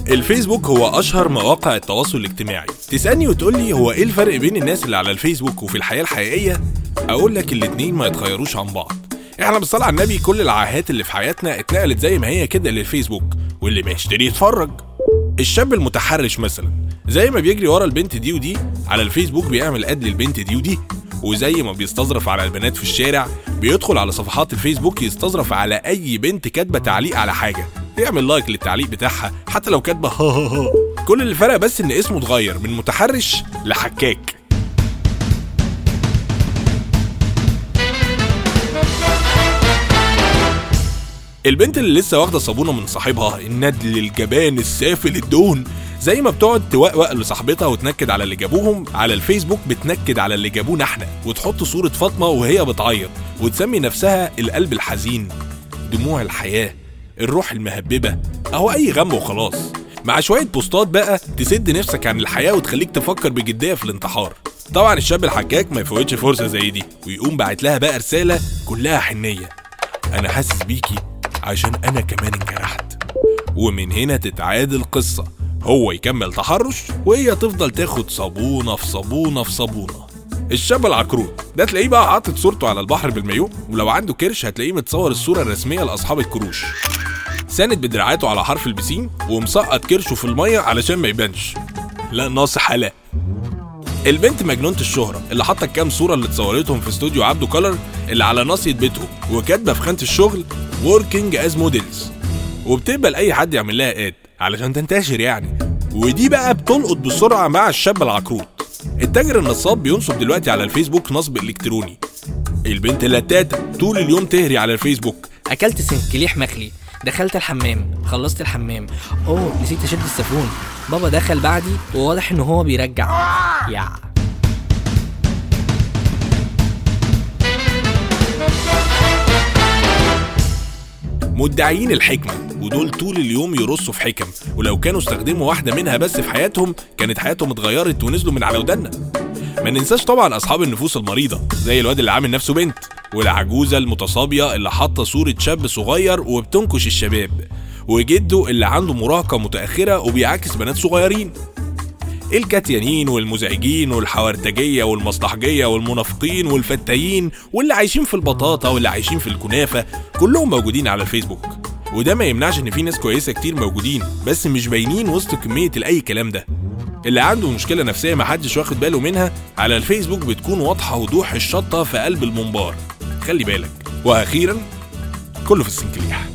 الفيسبوك هو اشهر مواقع التواصل الاجتماعي تسالني وتقول لي هو ايه الفرق بين الناس اللي على الفيسبوك وفي الحياه الحقيقيه اقول لك الاتنين ما يتغيروش عن بعض احنا بالصلاه على النبي كل العاهات اللي في حياتنا اتنقلت زي ما هي كده للفيسبوك واللي ما يشتري يتفرج الشاب المتحرش مثلا زي ما بيجري ورا البنت دي ودي على الفيسبوك بيعمل اد للبنت دي ودي وزي ما بيستظرف على البنات في الشارع بيدخل على صفحات الفيسبوك يستظرف على اي بنت كاتبه تعليق على حاجه يعمل لايك للتعليق بتاعها حتى لو كاتبه ها ها ها كل اللي فرق بس ان اسمه اتغير من متحرش لحكاك البنت اللي لسه واخده صابونه من صاحبها الندل الجبان السافل الدهن زي ما بتقعد توقوق لصاحبتها وتنكد على اللي جابوهم على الفيسبوك بتنكد على اللي جابونا احنا وتحط صوره فاطمه وهي بتعيط وتسمي نفسها القلب الحزين دموع الحياه الروح المهببه اهو اي غم وخلاص مع شويه بوستات بقى تسد نفسك عن الحياه وتخليك تفكر بجديه في الانتحار طبعا الشاب الحكاك ما يفوتش فرصه زي دي ويقوم باعت لها بقى رساله كلها حنيه انا حاسس بيكي عشان انا كمان انجرحت ومن هنا تتعاد القصة هو يكمل تحرش وهي تفضل تاخد صابونة في صابونة في صابونة الشاب العكروت ده تلاقيه بقى حاطط صورته على البحر بالمايو ولو عنده كرش هتلاقيه متصور الصورة الرسمية لأصحاب الكروش ساند بدراعاته على حرف البسين ومسقط كرشه في المية علشان ما يبانش لا ناصح حلاق البنت مجنونة الشهرة اللي حاطة كام صورة اللي اتصورتهم في استوديو عبده كولر اللي على ناصية بيتهم وكاتبة في خانة الشغل working as models وبتقبل أي حد يعمل لها اد علشان تنتشر يعني ودي بقى بتلقط بسرعة مع الشاب العكروت التاجر النصاب بينصب دلوقتي على الفيسبوك نصب إلكتروني البنت اللتاتة طول اليوم تهري على الفيسبوك اكلت سنكليح مخلي دخلت الحمام خلصت الحمام اوه نسيت اشد السافون بابا دخل بعدي وواضح ان هو بيرجع يا مدعيين الحكمة ودول طول اليوم يرصوا في حكم ولو كانوا استخدموا واحدة منها بس في حياتهم كانت حياتهم اتغيرت ونزلوا من على ودنا ما ننساش طبعا أصحاب النفوس المريضة زي الواد اللي عامل نفسه بنت والعجوزة المتصابية اللي حاطة صورة شاب صغير وبتنكش الشباب وجده اللي عنده مراهقة متأخرة وبيعاكس بنات صغيرين الكتيانين والمزعجين والحورتجية والمصلحجية والمنافقين والفتايين واللي عايشين في البطاطا واللي عايشين في الكنافة كلهم موجودين على الفيسبوك وده ما يمنعش ان في ناس كويسة كتير موجودين بس مش باينين وسط كمية الاي كلام ده اللي عنده مشكلة نفسية محدش واخد باله منها على الفيسبوك بتكون واضحة وضوح الشطة في قلب المنبار خلي بالك واخيرا كله في السنكليح